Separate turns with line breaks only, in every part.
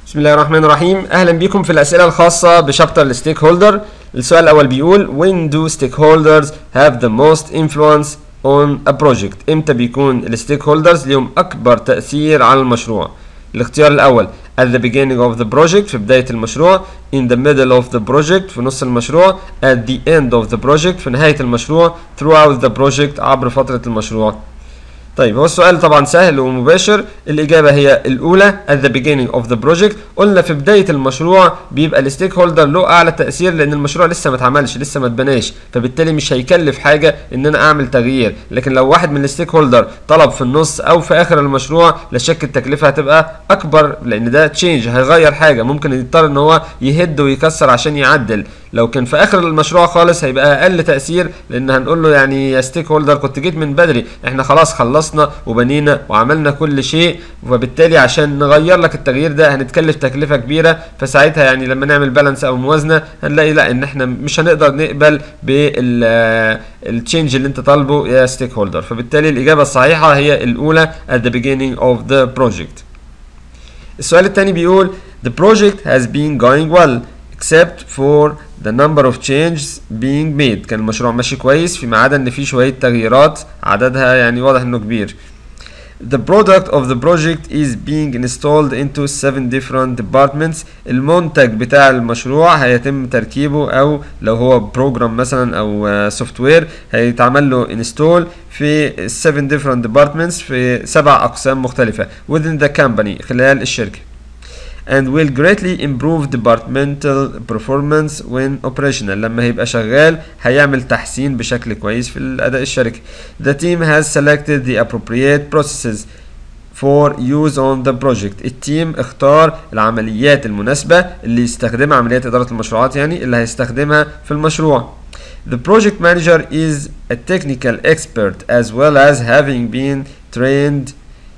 بسم الله الرحمن الرحيم اهلا بيكم في الاسئله الخاصه بشابتر الستيك هولدر السؤال الاول بيقول when do stakeholders have the most influence on a project امتى بيكون الستيك هولدرز ليهم اكبر تاثير على المشروع الاختيار الاول at the beginning of the project في بدايه المشروع in the middle of the project في نص المشروع at the end of the project في نهايه المشروع throughout the project عبر فتره المشروع طيب هو السؤال طبعا سهل ومباشر الإجابة هي الأولى at the beginning of the project قلنا في بداية المشروع بيبقى الستيك هولدر له أعلى تأثير لأن المشروع لسه ما اتعملش لسه ما اتبناش فبالتالي مش هيكلف حاجة إن أنا أعمل تغيير لكن لو واحد من الستيك هولدر طلب في النص أو في آخر المشروع لا شك التكلفة هتبقى أكبر لأن ده تشينج هيغير حاجة ممكن يضطر إن هو يهد ويكسر عشان يعدل لو كان في اخر المشروع خالص هيبقى اقل تاثير لان هنقول له يعني يا ستيك هولدر كنت جيت من بدري احنا خلاص خلصنا وبنينا وعملنا كل شيء وبالتالي عشان نغير لك التغيير ده هنتكلف تكلفه كبيره فساعتها يعني لما نعمل بالانس او موازنه هنلاقي لا ان احنا مش هنقدر نقبل بالتشينج اللي انت طالبه يا ستيك هولدر فبالتالي الاجابه الصحيحه هي الاولى at the beginning of the project السؤال الثاني بيقول the project has been going well except for the number of changes being made كان المشروع ماشي كويس فيما عدا ان في شويه تغييرات عددها يعني واضح انه كبير The product of the project is being installed into seven different departments المنتج بتاع المشروع هيتم تركيبه او لو هو بروجرام مثلا او سوفت وير هيتعمل له install في seven different departments في سبع اقسام مختلفة within the company خلال الشركة and will greatly improve departmental performance when operational لما هيبقى شغال هيعمل تحسين بشكل كويس في الأداء الشركة the team has selected the appropriate processes for use on the project التيم اختار العمليات المناسبة اللي يستخدمها عمليات إدارة المشروعات يعني اللي هيستخدمها في المشروع The project manager is a technical expert as well as having been trained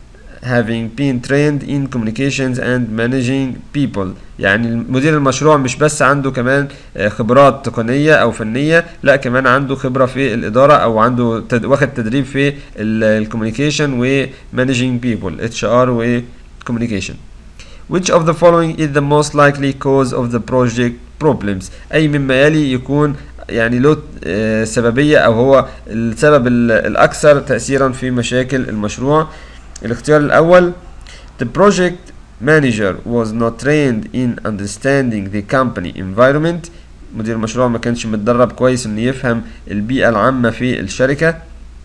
having been trained in communications and managing people يعني مدير المشروع مش بس عنده كمان خبرات تقنية أو فنية لا كمان عنده خبرة في الإدارة أو عنده تد... واخد تدريب في الكوميونيكيشن و managing people HR و communication which of the following is the most likely cause of the project problems أي مما يلي يكون يعني له سببية أو هو السبب الأكثر تأثيرا في مشاكل المشروع الاختيار الأول The project manager was not trained in understanding the company environment مدير المشروع ما كانش متدرب كويس انه يفهم البيئة العامة في الشركة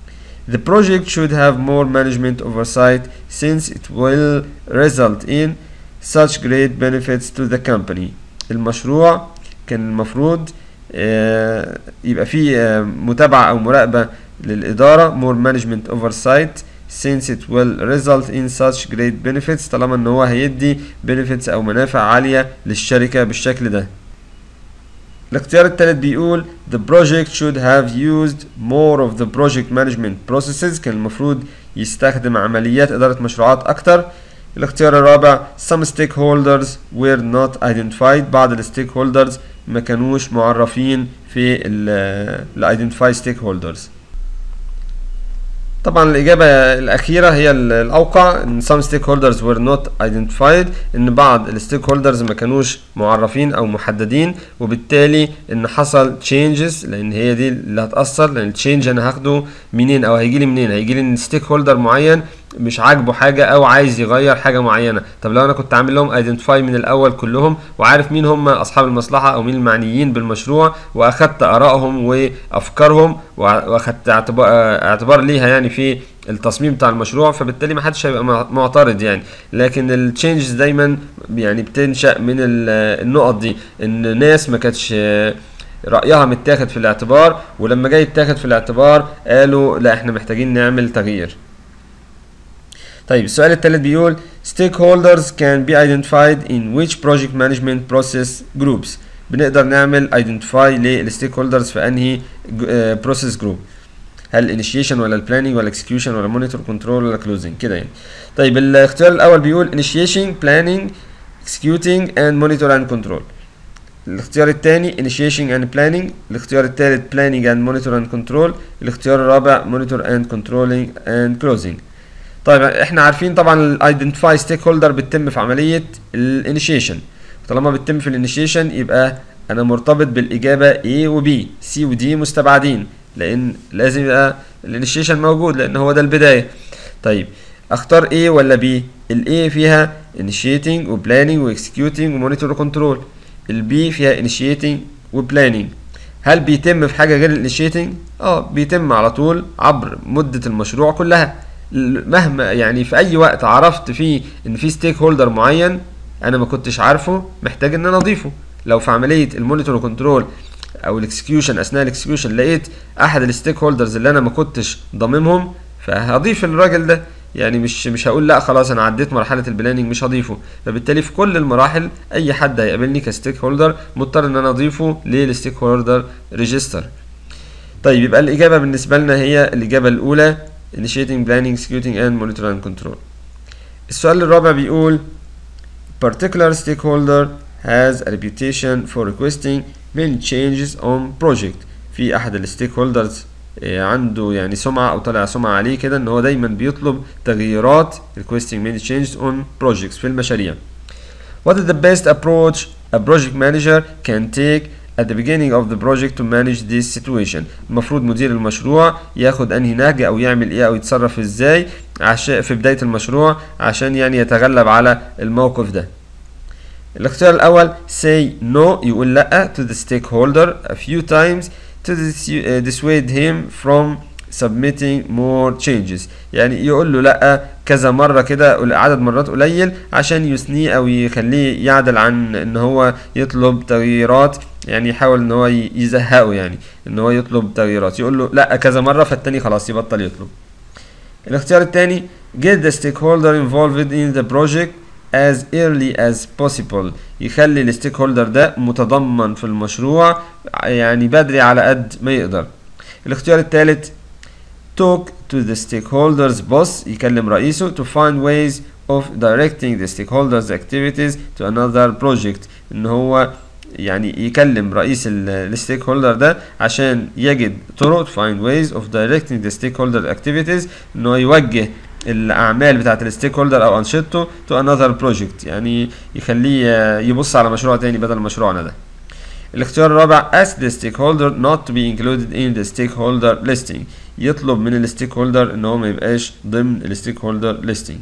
The project should have more management oversight since it will result in such great benefits to the company المشروع كان المفروض يبقى فيه متابعة أو مراقبة للإدارة more management oversight since it will result in such great benefits طالما ان هو هيدي benefits او منافع عالية للشركة بالشكل ده الاختيار الثالث بيقول the project should have used more of the project management processes كان المفروض يستخدم عمليات إدارة مشروعات أكتر الاختيار الرابع some stakeholders were not identified بعض الستيك هولدرز ما كانوش معرفين في ال identify stakeholders طبعا الإجابة الأخيرة هي الأوقع إن some stakeholders were not identified إن بعض الستيك هولدرز ما كانوش معرفين أو محددين وبالتالي إن حصل changes لأن هي دي اللي هتأثر لأن التشينج أنا هاخده منين أو هيجيلي منين هيجيلي إن ستيك هولدر معين مش عاجبه حاجة أو عايز يغير حاجة معينة طب لو أنا كنت عامل لهم ايدنتيفاي من الأول كلهم وعارف مين هم أصحاب المصلحة أو مين المعنيين بالمشروع وأخدت آرائهم وأفكارهم وأخدت اعتبار, اعتبار ليها يعني في التصميم بتاع المشروع فبالتالي ما حدش هيبقى معترض يعني لكن التشينجز دايما يعني بتنشأ من النقط دي ان ناس ما كانتش رأيها متاخد في الاعتبار ولما جاي يتاخد في الاعتبار قالوا لا احنا محتاجين نعمل تغيير طيب السؤال الثالث بيقول stakeholders can be identified in which project management process groups بنقدر نعمل identify للستيك هولدرز في انهي process group هل initiation ولا planning ولا execution ولا monitor control ولا closing كده يعني طيب الاختيار الاول بيقول initiation planning executing and monitor and control الاختيار الثاني initiation and planning الاختيار الثالث planning and monitor and control الاختيار الرابع monitor and controlling and closing طيب احنا عارفين طبعا الايدنتيفاي ستيك هولدر بتتم في عمليه الانيشيشن طالما بتتم في الانيشيشن يبقى انا مرتبط بالاجابه A و B C و D مستبعدين لان لازم يبقى الانيشيشن موجود لان هو ده البدايه طيب اختار A ولا B ال A فيها initiating و planning و executing و monitor و control ال B فيها initiating و planning هل بيتم في حاجه غير الانيشيتنج اه بيتم على طول عبر مده المشروع كلها مهما يعني في اي وقت عرفت فيه ان في ستيك هولدر معين انا ما كنتش عارفه محتاج ان انا اضيفه لو في عمليه المونيتور كنترول او الاكسكيوشن اثناء الاكسكيوشن لقيت احد الستيك هولدرز اللي انا ما كنتش ضاممهم فهضيف الراجل ده يعني مش مش هقول لا خلاص انا عديت مرحله البلاننج مش هضيفه فبالتالي في كل المراحل اي حد هيقابلني كستيك هولدر مضطر ان انا اضيفه للستيك هولدر ريجستر طيب يبقى الاجابه بالنسبه لنا هي الاجابه الاولى initiating planning executing and monitor and control السؤال الرابع بيقول particular stakeholder has a reputation for requesting many changes on project في احد الستيك هولدرز عنده يعني سمعة او طالع سمعة عليه كده ان هو دايما بيطلب تغييرات requesting many changes on projects في المشاريع What is the best approach a project manager can take at the beginning of the project to manage this situation المفروض مدير المشروع ياخد انهي نهج او يعمل ايه او يتصرف ازاي عشان في بداية المشروع عشان يعني يتغلب على الموقف ده الاختيار الاول say no يقول لا to the stakeholder a few times to dissuade him from submitting more changes يعني يقول له لا كذا مرة كده عدد مرات قليل عشان يثنيه او يخليه يعدل عن ان هو يطلب تغييرات يعني يحاول ان هو يزهقه يعني ان هو يطلب تغييرات يقول له لا كذا مرة فالتاني خلاص يبطل يطلب الاختيار الثاني get the stakeholder involved in the project as early as possible يخلي الستيك هولدر ده متضمن في المشروع يعني بدري على قد ما يقدر الاختيار الثالث talk to the stakeholders boss يكلم رئيسه to find ways of directing the stakeholders activities to another project ان هو يعني يكلم رئيس الستيك هولدر ده عشان يجد طرق to find ways of directing the stakeholder activities ان هو يوجه الاعمال بتاعت الستيك هولدر او انشطته to another project يعني يخليه يبص على مشروع تاني بدل مشروعنا ده الاختيار الرابع ask the stakeholder not to be included in the stakeholder listing يطلب من الستيك هولدر ان هو ما يبقاش ضمن الستيك هولدر listing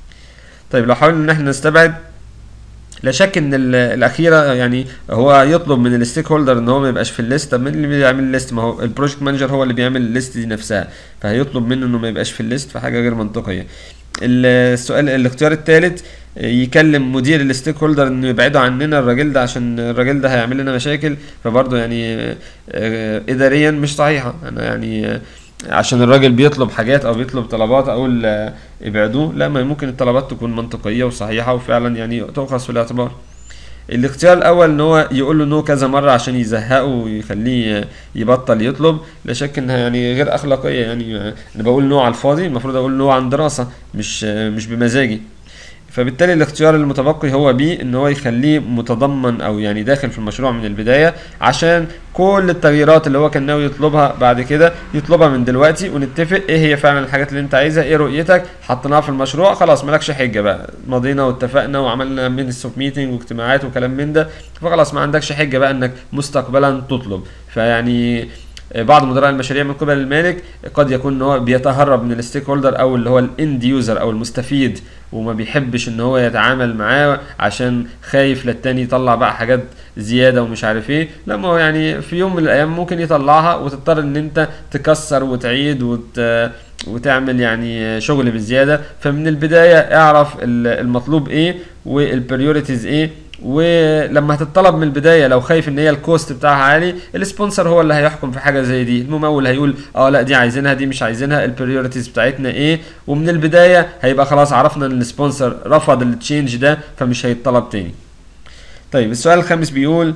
طيب لو حاولنا ان احنا نستبعد لا شك ان الاخيره يعني هو يطلب من الستيك هولدر ان هو ما يبقاش في الليست طب مين اللي بيعمل الليست ما هو البروجكت مانجر هو اللي بيعمل الليست دي نفسها فهيطلب منه انه ما يبقاش في الليست فحاجه غير منطقيه السؤال الاختيار الثالث يكلم مدير الستيك هولدر انه يبعدوا عننا الراجل ده عشان الراجل ده هيعمل لنا مشاكل فبرضه يعني اداريا مش صحيحه انا يعني عشان الراجل بيطلب حاجات او بيطلب طلبات اقول ابعدوه لا ما ممكن الطلبات تكون منطقيه وصحيحه وفعلا يعني تؤخذ في الاعتبار الاختيار الاول ان هو يقول له نو كذا مره عشان يزهقه ويخليه يبطل يطلب لا شك انها يعني غير اخلاقيه يعني انا بقول نو على الفاضي المفروض اقول نو عن دراسه مش مش بمزاجي فبالتالي الاختيار المتبقي هو بي ان هو يخليه متضمن او يعني داخل في المشروع من البدايه عشان كل التغييرات اللي هو كان ناوي يطلبها بعد كده يطلبها من دلوقتي ونتفق ايه هي فعلا الحاجات اللي انت عايزها ايه رؤيتك حطيناها في المشروع خلاص مالكش حجه بقى مضينا واتفقنا وعملنا مينس اوف ميتنج واجتماعات وكلام من ده فخلاص ما عندكش حجه بقى انك مستقبلا تطلب فيعني بعض مدراء المشاريع من قبل المالك قد يكون ان هو بيتهرب من الستيك هولدر او اللي هو الاند يوزر او المستفيد وما بيحبش ان هو يتعامل معاه عشان خايف للتاني يطلع بقى حاجات زياده ومش عارف ايه لا ما هو يعني في يوم من الايام ممكن يطلعها وتضطر ان انت تكسر وتعيد وت وتعمل يعني شغل بزياده فمن البدايه اعرف المطلوب ايه والبريوريتيز ايه ولما هتطلب من البدايه لو خايف ان هي الكوست بتاعها عالي السبونسر هو اللي هيحكم في حاجه زي دي الممول هيقول اه لا دي عايزينها دي مش عايزينها البريوريتيز بتاعتنا ايه ومن البدايه هيبقى خلاص عرفنا ان السبونسر رفض التشينج ده فمش هيتطلب تاني طيب السؤال الخامس بيقول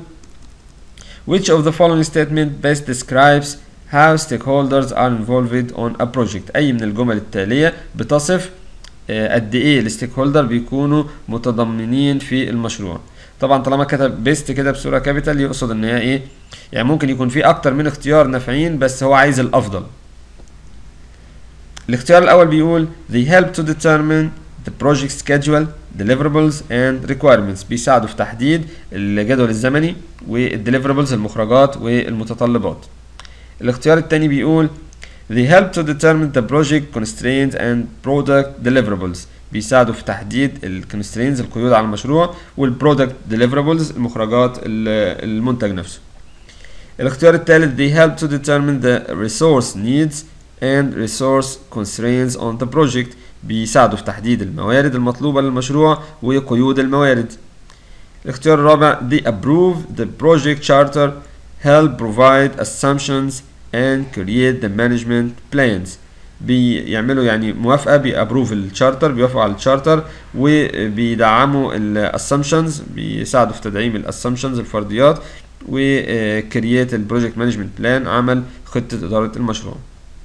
which of the following statement best describes how stakeholders are involved on a project اي من الجمل التاليه بتصف قد ايه الستيك هولدر بيكونوا متضمنين في المشروع طبعا طالما كتب بيست كده بصوره كابيتال يقصد ان هي ايه يعني ممكن يكون في اكتر من اختيار نافعين بس هو عايز الافضل الاختيار الأول بيقول they help to determine the project schedule deliverables and requirements بيساعدوا في تحديد الجدول الزمني والdeliverables المخرجات والمتطلبات الاختيار الثاني بيقول they help to determine the project constraints and product deliverables بيساعدوا في تحديد ال constraints القيود على المشروع والبرودكت deliverables المخرجات المنتج نفسه الاختيار الثالث they help to determine the resource needs and resource constraints on the project بيساعدوا في تحديد الموارد المطلوبة للمشروع وقيود الموارد الاختيار الرابع they approve the project charter help provide assumptions and create the management plans بيعملوا يعني موافقة بيابروف الشارتر بيوافقوا على الشارتر وبيدعموا الاسامبشنز بيساعدوا في تدعيم الاسامبشنز الفرضيات وكرييت البروجكت مانجمنت بلان عمل خطة إدارة المشروع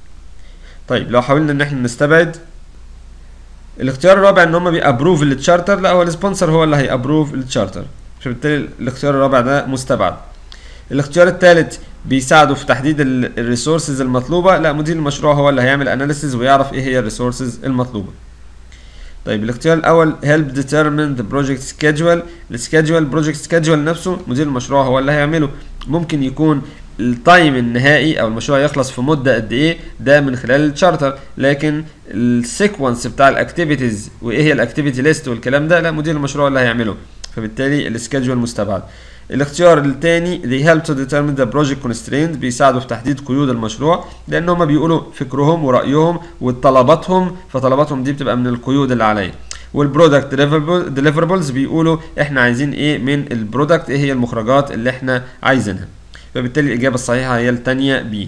طيب لو حاولنا ان احنا نستبعد الاختيار الرابع ان هم بيابروف التشارتر لا هو السبونسر هو اللي هيابروف التشارتر فبالتالي الاختيار الرابع ده مستبعد الاختيار الثالث بيساعدوا في تحديد الريسورسز المطلوبه لا مدير المشروع هو اللي هيعمل اناليسيز ويعرف ايه هي الريسورسز المطلوبه طيب الاختيار الاول help determine the project schedule السكيدجول بروجكت سكيدجول نفسه مدير المشروع هو اللي هيعمله ممكن يكون التايم النهائي او المشروع يخلص في مده قد ايه ده من خلال الشارتر لكن السيكونس بتاع الاكتيفيتيز وايه هي الاكتيفيتي ليست والكلام ده لا مدير المشروع اللي هيعمله فبالتالي السكيدجول مستبعد الاختيار الثاني they help to determine the project constraints بيساعدوا في تحديد قيود المشروع لان هم بيقولوا فكرهم ورايهم وطلباتهم فطلباتهم دي بتبقى من القيود اللي عليا والبرودكت deliverables بيقولوا احنا عايزين ايه من البرودكت ايه هي المخرجات اللي احنا عايزينها فبالتالي الاجابه الصحيحه هي الثانيه بي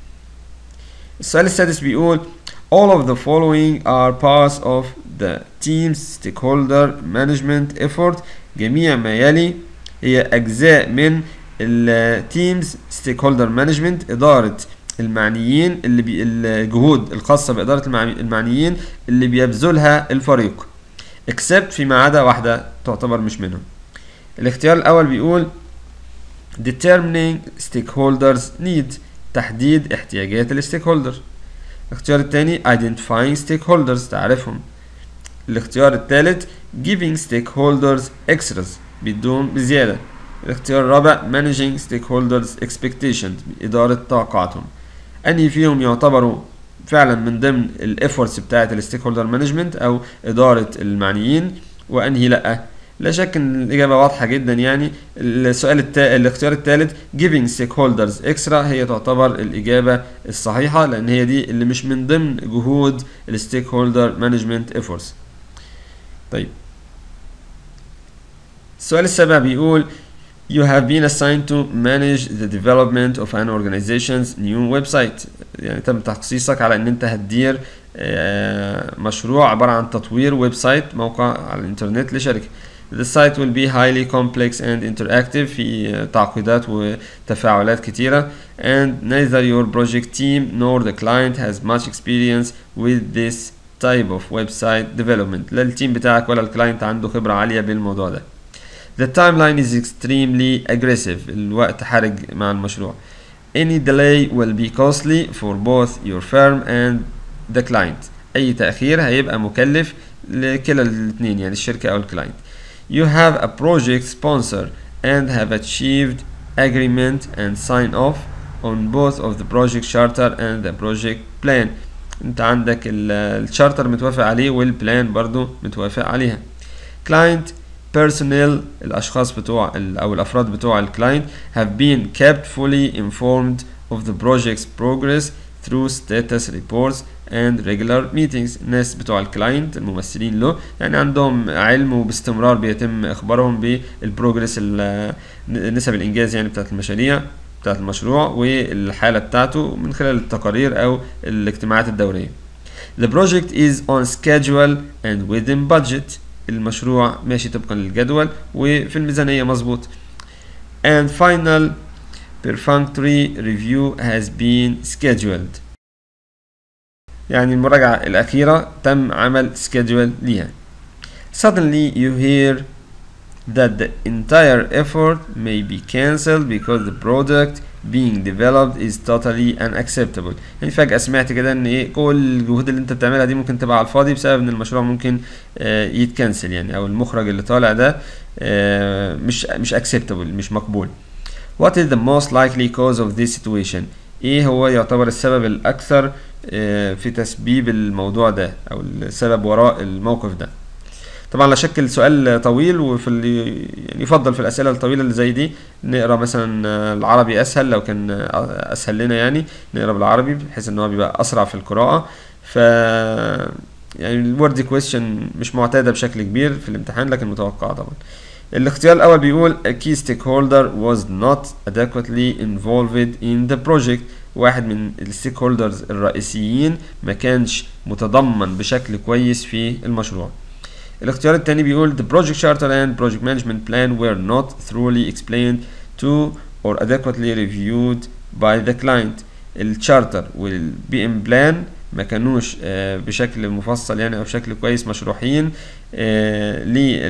السؤال السادس بيقول all of the following are parts of the team's stakeholder management effort جميع ما يلي هي أجزاء من التيمز ستيك هولدر مانجمنت إدارة المعنيين اللي بي الجهود الخاصة بإدارة المعنيين اللي بيبذلها الفريق except فيما عدا واحدة تعتبر مش منهم الاختيار الأول بيقول determining stakeholders need تحديد احتياجات الستيك هولدر الاختيار الثاني identifying stakeholders تعرفهم الاختيار الثالث giving stakeholders extras بيدوم بزيادة الاختيار الرابع managing stakeholders expectations إدارة توقعاتهم أنهي فيهم يعتبروا فعلا من ضمن الافورتس بتاعة الستيك هولدر مانجمنت أو إدارة المعنيين وأنهي لأ لا شك ان الاجابه واضحه جدا يعني السؤال التا... الاختيار الثالث giving stakeholders extra هي تعتبر الاجابه الصحيحه لان هي دي اللي مش من ضمن جهود الستيك هولدر مانجمنت efforts طيب السؤال السابع بيقول You have been assigned to manage the development of an organization's new website يعني تم تخصيصك على ان انت هتدير مشروع عبارة عن تطوير ويب سايت موقع على الانترنت لشركة The site will be highly complex and interactive في تعقيدات وتفاعلات كتيرة and neither your project team nor the client has much experience with this type of website development لا التيم بتاعك ولا الكلاينت عنده خبرة عالية بالموضوع ده The timeline is extremely aggressive الوقت حرج مع المشروع Any delay will be costly for both your firm and the client أي تأخير هيبقى مكلف لكلا الاثنين يعني الشركة أو الكلاينت You have a project sponsor and have achieved agreement and sign off on both of the project charter and the project plan انت عندك الشارتر متوافق عليه والبلان برضو متوافق عليها client personnel الاشخاص بتوع او الافراد بتوع الكلاينت have been kept fully informed of the project's progress through status reports and regular meetings الناس بتوع الكلاينت الممثلين له يعني عندهم علم وباستمرار بيتم اخبارهم بالبروجرس نسب الانجاز يعني بتاعت المشاريع بتاعت المشروع والحالة بتاعته من خلال التقارير او الاجتماعات الدورية The project is on schedule and within budget المشروع ماشي طبقا للجدول وفي الميزانية مظبوط and final perfunctory review has been scheduled يعني المراجعة الأخيرة تم عمل schedule ليها suddenly you hear that the entire effort may be cancelled because the product being developed is totally unacceptable يعني فجأة سمعت كده ان ايه كل الجهود اللي انت بتعملها دي ممكن تبقى على الفاضي بسبب ان المشروع ممكن آه يتكنسل يعني او المخرج اللي طالع ده آه مش مش acceptable مش مقبول What is the most likely cause of this situation ايه هو يعتبر السبب الاكثر آه في تسبيب الموضوع ده او السبب وراء الموقف ده طبعا لا شك السؤال طويل وفي اللي يعني يفضل في الاسئله الطويله اللي زي دي نقرا مثلا العربي اسهل لو كان اسهل لنا يعني نقرا بالعربي بحيث ان هو بيبقى اسرع في القراءه ف يعني الورد كويستشن مش معتاده بشكل كبير في الامتحان لكن متوقعه طبعا الاختيار الاول بيقول a key stakeholder was not adequately involved in the project واحد من الستيك هولدرز الرئيسيين ما كانش متضمن بشكل كويس في المشروع الاختيار الثاني بيقول the project charter and project management plan were not thoroughly explained to or adequately reviewed by the client الشارتر والبي ام بلان ما كانوش آه بشكل مفصل يعني او بشكل كويس مشروحين آه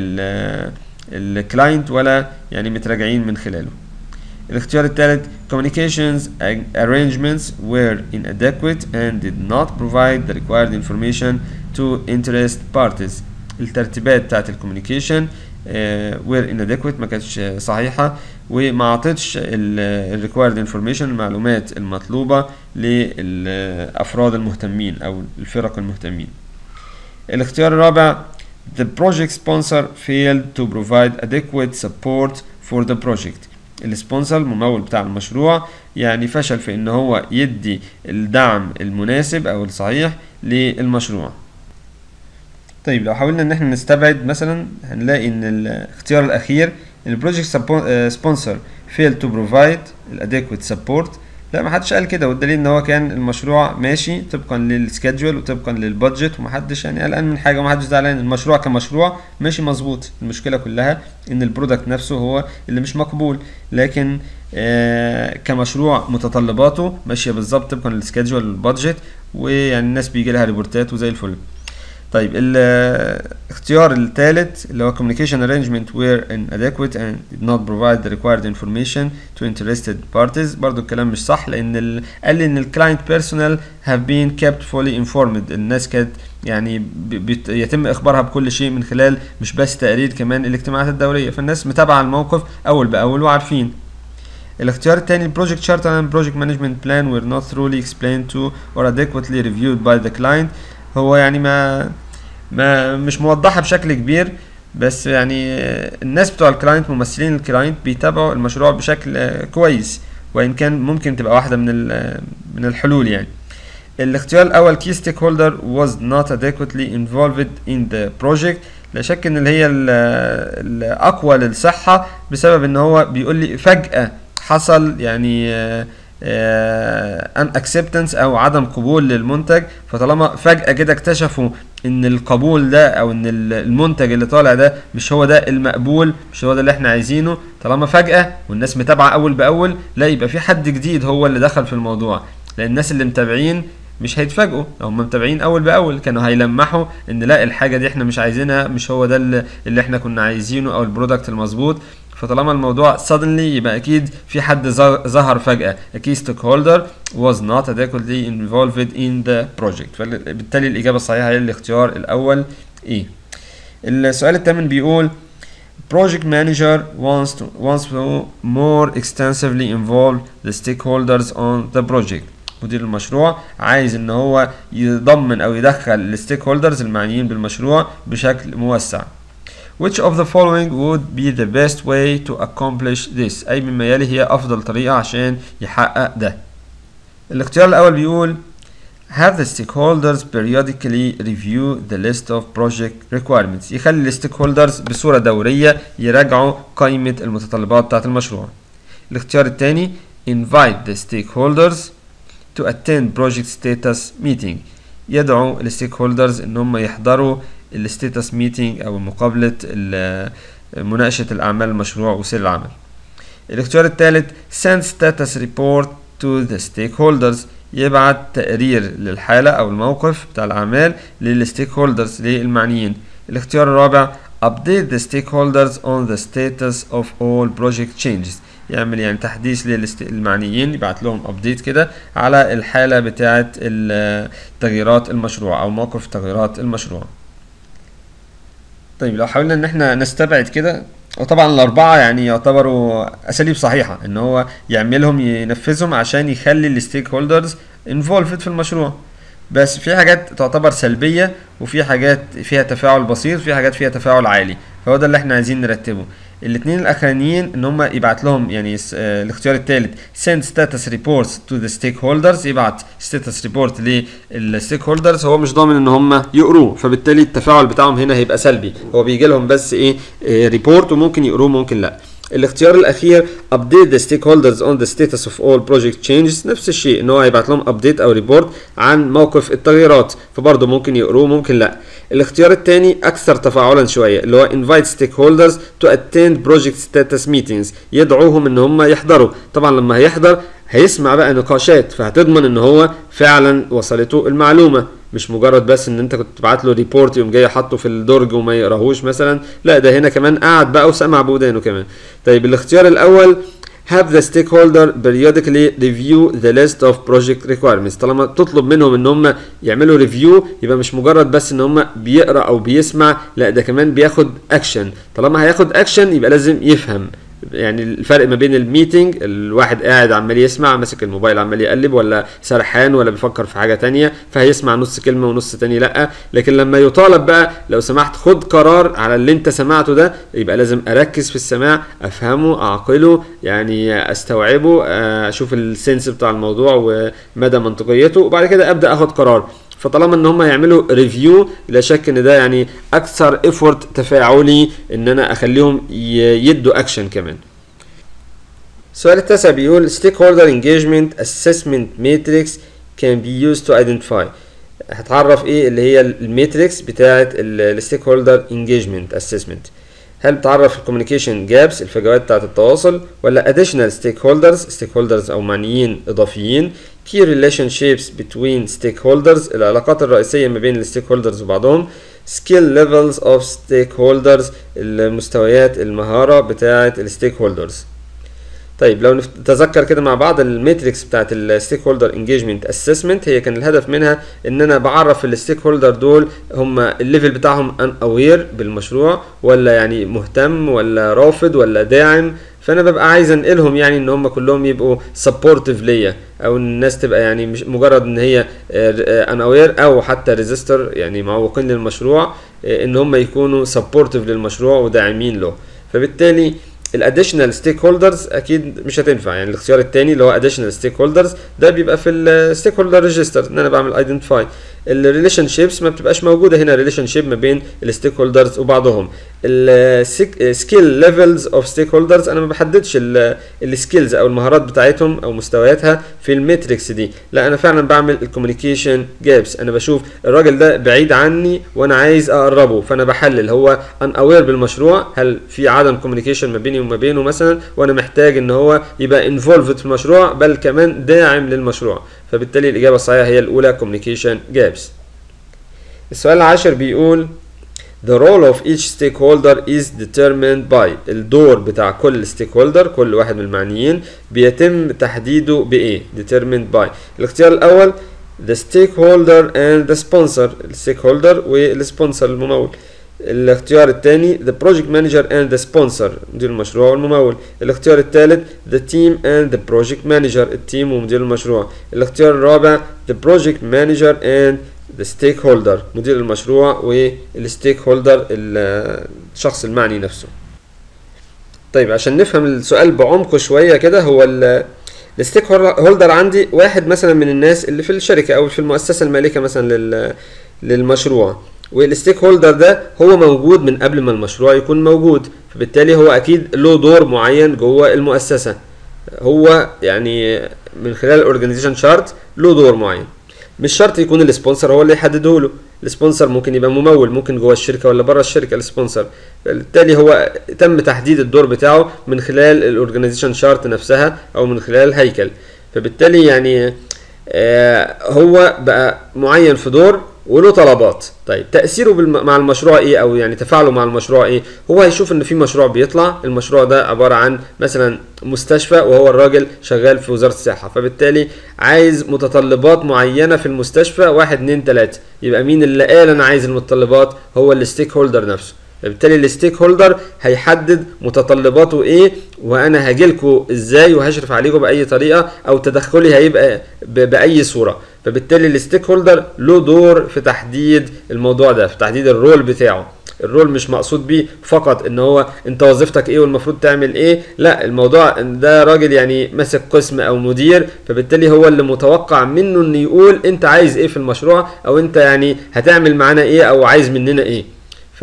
للكلاينت ولا يعني متراجعين من خلاله الاختيار الثالث communications arrangements were inadequate and did not provide the required information to interest parties الترتيبات بتاعت الكوميونيكيشن وير inadequate ما كانتش صحيحة وما عطتش الريكوايرد انفورميشن المعلومات المطلوبة للأفراد المهتمين أو الفرق المهتمين الاختيار الرابع the project sponsor failed to provide adequate support for the project السبونسر الممول بتاع المشروع يعني فشل في ان هو يدي الدعم المناسب او الصحيح للمشروع طيب لو حاولنا ان احنا نستبعد مثلا هنلاقي ان الاختيار الاخير البروجكت سبونسر فيل تو بروفايد الاديكويت سبورت لا ما حدش قال كده والدليل ان هو كان المشروع ماشي طبقا للسكادجول وطبقا للبادجت ومحدش يعني قلقان من حاجه ومحدش زعلان المشروع كمشروع ماشي مظبوط المشكله كلها ان البرودكت نفسه هو اللي مش مقبول لكن آه كمشروع متطلباته ماشيه بالظبط طبقا للسكادجول والبادجت ويعني الناس بيجي لها ريبورتات وزي الفل طيب الاختيار الثالث اللي هو communication arrangement were inadequate and did not provide the required information to interested parties برضو الكلام مش صح لان ال... قال لي ان ال client personnel have been kept fully informed الناس كانت يعني بيت... يتم اخبارها بكل شيء من خلال مش بس تقرير كمان الاجتماعات الدوريه فالناس متابعه الموقف اول باول وعارفين الاختيار الثاني project charter and project management plan were not thoroughly explained to or adequately reviewed by the client هو يعني ما ما مش موضحه بشكل كبير بس يعني الناس بتوع الكلاينت ممثلين الكلاينت بيتابعوا المشروع بشكل كويس وان كان ممكن تبقى واحده من من الحلول يعني الاختيار الاول key stakeholder was not adequately involved in the project لا شك ان اللي هي الاقوى للصحه بسبب ان هو بيقول لي فجاه حصل يعني ان اكسبتنس او عدم قبول للمنتج فطالما فجاه كده اكتشفوا ان القبول ده او ان المنتج اللي طالع ده مش هو ده المقبول مش هو ده اللي احنا عايزينه طالما فجاه والناس متابعه اول باول لا يبقى في حد جديد هو اللي دخل في الموضوع لان الناس اللي متابعين مش هيتفاجئوا لو هم متابعين اول باول كانوا هيلمحوا ان لا الحاجه دي احنا مش عايزينها مش هو ده اللي, اللي احنا كنا عايزينه او البرودكت المظبوط فطالما الموضوع suddenly يبقى اكيد في حد ظهر فجأة a key stakeholder was not adequately involved in the project فبالتالي الإجابة الصحيحة هي الاختيار الأول إيه السؤال الثامن بيقول project manager wants to wants to more extensively involve the stakeholders on the project مدير المشروع عايز ان هو يضمن او يدخل الستيك هولدرز المعنيين بالمشروع بشكل موسع Which of the following would be the best way to accomplish this أي مما يلي هي أفضل طريقة عشان يحقق ده الاختيار الأول بيقول have the stakeholders periodically review the list of project requirements يخلي الستيك هولدرز بصورة دورية يراجعوا قائمة المتطلبات بتاعة المشروع الاختيار الثاني invite the stakeholders to attend project status meeting يدعو الستيك هولدرز ان هم يحضروا الستيتس ميتنج او مقابله مناقشه الاعمال المشروع وسير العمل الاختيار الثالث send status report to the stakeholders يبعت تقرير للحالة أو الموقف بتاع الأعمال للستيك هولدرز للمعنيين الاختيار الرابع update the stakeholders on the status of all project changes يعمل يعني تحديث للمعنيين يبعت لهم ابديت كده على الحاله بتاعه تغييرات المشروع او موقف تغييرات المشروع طيب لو حاولنا ان احنا نستبعد كده وطبعا الاربعه يعني يعتبروا اساليب صحيحه ان هو يعملهم ينفذهم عشان يخلي الستيك هولدرز انفولفد في المشروع بس في حاجات تعتبر سلبيه وفي حاجات فيها تفاعل بسيط وفي حاجات فيها تفاعل عالي فهو ده اللي احنا عايزين نرتبه الاثنين الاخرانيين ان هم يبعت لهم يعني اه الاختيار الثالث send status reports to the stakeholders يبعت status report للستيك هولدرز هو مش ضامن ان هم يقروه فبالتالي التفاعل بتاعهم هنا هيبقى سلبي هو بيجي لهم بس ايه ريبورت وممكن يقروه ممكن لا الاختيار الاخير update the stakeholders on the status of all project changes نفس الشيء ان هو هيبعت لهم update او ريبورت عن موقف التغييرات فبرضه ممكن يقروه ممكن لا الاختيار الثاني اكثر تفاعلا شويه اللي هو invite stakeholders to attend project status meetings يدعوهم ان هم يحضروا طبعا لما هيحضر هيسمع بقى نقاشات فهتضمن ان هو فعلا وصلته المعلومه مش مجرد بس ان انت كنت تبعت له ريبورت يقوم جاي حاطه في الدرج وما يقراهوش مثلا لا ده هنا كمان قعد بقى وسمع بودانه كمان طيب الاختيار الاول have the stakeholder periodically review the list of project requirements طالما تطلب منهم ان هم يعملوا ريفيو يبقى مش مجرد بس ان هم بيقرا او بيسمع لا ده كمان بياخد اكشن طالما هياخد اكشن يبقى لازم يفهم يعني الفرق ما بين الميتنج الواحد قاعد عمال يسمع ماسك الموبايل عمال يقلب ولا سرحان ولا بيفكر في حاجه تانية فهيسمع نص كلمه ونص تاني لا لكن لما يطالب بقى لو سمحت خد قرار على اللي انت سمعته ده يبقى لازم اركز في السماع افهمه اعقله يعني استوعبه اشوف السنس بتاع الموضوع ومدى منطقيته وبعد كده ابدا اخد قرار فطالما ان هم يعملوا ريفيو لا شك ان ده يعني اكثر افورت تفاعلي ان انا اخليهم يدوا اكشن كمان السؤال التاسع بيقول stakeholder engagement assessment matrix can be used to identify هتعرف ايه اللي هي الماتريكس بتاعه الستيك هولدر انجيجمنت اسسمنت هل بتعرف الكوميونيكيشن جابس الفجوات بتاعه التواصل ولا additional stakeholders stakeholders او معنيين اضافيين key relationships between stakeholders العلاقات الرئيسية ما بين الستيك هولدرز وبعضهم skill levels of stakeholders المستويات المهارة بتاعة الستيك هولدرز طيب لو نتذكر كده مع بعض الماتريكس بتاعت الستيك هولدر انجيجمنت اسسمنت هي كان الهدف منها ان انا بعرف الستيك هولدر دول هم الليفل بتاعهم ان اوير بالمشروع ولا يعني مهتم ولا رافض ولا داعم فانا ببقى عايز انقلهم يعني ان هم كلهم يبقوا سبورتيف ليا او ان الناس تبقى يعني مش مجرد ان هي ان اوير او حتى ريزيستر يعني معوقين للمشروع ان هم يكونوا سبورتيف للمشروع وداعمين له فبالتالي الاديشنال ستيك هولدرز اكيد مش هتنفع يعني الاختيار الثاني اللي هو اديشنال ستيك هولدرز ده بيبقى في الستيك هولدر ريجستر ان انا بعمل ايدنتيفاي الريليشن شيبس ما بتبقاش موجوده هنا ريليشن شيب ما بين الستيك هولدرز وبعضهم السكيل ليفلز اوف ستيك هولدرز انا ما بحددش السكيلز او المهارات بتاعتهم او مستوياتها في الماتريكس دي لا انا فعلا بعمل الكوميونيكيشن جابس انا بشوف الراجل ده بعيد عني وانا عايز اقربه فانا بحلل هو ان اوير بالمشروع هل في عدم كوميونيكيشن ما بيني وما بينه مثلا وانا محتاج ان هو يبقى انفولفد في المشروع بل كمان داعم للمشروع فبالتالي الإجابة الصحيحة هي الأولى communication gaps. السؤال العاشر بيقول The role of each stakeholder is determined by الدور بتاع كل stakeholder كل واحد من المعنيين بيتم تحديده بإيه؟ determined by الاختيار الأول the stakeholder and the sponsor الstakeholder والsponsor الممول الاختيار الثاني the project manager and the sponsor مدير المشروع والممول الاختيار الثالث the team and the project manager التيم ومدير المشروع الاختيار الرابع the project manager and the stakeholder مدير المشروع والستيك هولدر الشخص المعني نفسه طيب عشان نفهم السؤال بعمقه شويه كده هو الستيك هولدر عندي واحد مثلا من الناس اللي في الشركه او في المؤسسه المالكه مثلا لل للمشروع والستيك هولدر ده هو موجود من قبل ما المشروع يكون موجود فبالتالي هو اكيد له دور معين جوه المؤسسه هو يعني من خلال الاورجانيزيشن شارت له دور معين مش شرط يكون السبونسر هو اللي يحدده له السبونسر ممكن يبقى ممول ممكن جوه الشركه ولا بره الشركه السبونسر بالتالي هو تم تحديد الدور بتاعه من خلال الاورجانيزيشن شارت نفسها او من خلال الهيكل فبالتالي يعني آه هو بقى معين في دور وله طلبات طيب تاثيره بالم... مع المشروع ايه او يعني تفاعله مع المشروع ايه هو هيشوف ان في مشروع بيطلع المشروع ده عباره عن مثلا مستشفى وهو الراجل شغال في وزاره الصحه فبالتالي عايز متطلبات معينه في المستشفى واحد اتنين تلاته يبقى مين اللي قال انا عايز المتطلبات هو الستيك هولدر نفسه فبالتالي الستيك هولدر هيحدد متطلباته ايه وانا هاجيلكوا ازاي وهشرف عليكم باي طريقه او تدخلي هيبقى ب- باي صوره فبالتالي الستيك هولدر له دور في تحديد الموضوع ده في تحديد الرول بتاعه الرول مش مقصود بيه فقط ان هو انت وظيفتك ايه والمفروض تعمل ايه لا الموضوع إن ده راجل يعني ماسك قسم او مدير فبالتالي هو اللي متوقع منه انه يقول انت عايز ايه في المشروع او انت يعني هتعمل معانا ايه او عايز مننا ايه ف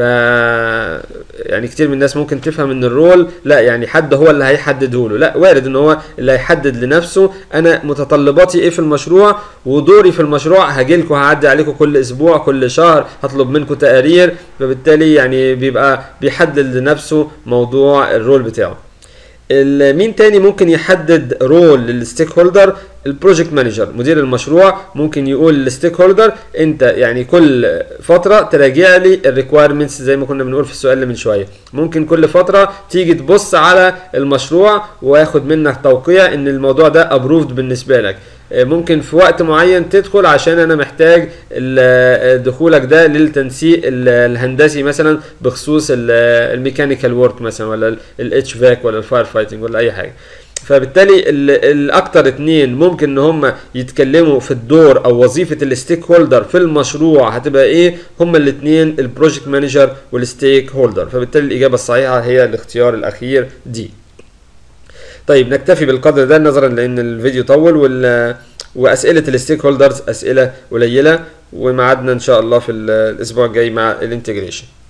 يعني كتير من الناس ممكن تفهم ان الرول لا يعني حد هو اللي هيحدده له لا وارد ان هو اللي هيحدد لنفسه انا متطلباتي ايه في المشروع ودوري في المشروع هاجيلكوا هعدي عليكم كل اسبوع كل شهر هطلب منكم تقارير فبالتالي يعني بيبقى بيحدد لنفسه موضوع الرول بتاعه ال- مين تاني ممكن يحدد رول للستيك هولدر البروجكت مانجر مدير المشروع ممكن يقول للستيك هولدر انت يعني كل فتره تراجع لي الريكويرمنتس زي ما كنا بنقول في السؤال اللي من شويه ممكن كل فتره تيجي تبص على المشروع وياخد منك توقيع ان الموضوع ده ابروفد بالنسبه لك آه، ممكن في وقت معين تدخل عشان انا محتاج ال- آه، دخولك ده للتنسيق ال- الهندسي مثلا بخصوص الميكانيكال ورك مثلا ولا الاتش فاك ولا الفاير فايتنج ولا اي حاجه فبالتالي ال- الاكتر اتنين ممكن ان هم يتكلموا في الدور او وظيفه الستيك هولدر في المشروع هتبقى ايه هما الاتنين البروجكت مانجر والستيك هولدر فبالتالي الاجابه الصحيحه هي الاختيار الاخير دي طيب نكتفي بالقدر ده نظرا لان الفيديو طول وال واسئله الستيك هولدرز اسئله قليله وميعادنا ان شاء الله في ال- الاسبوع الجاي مع الانتجريشن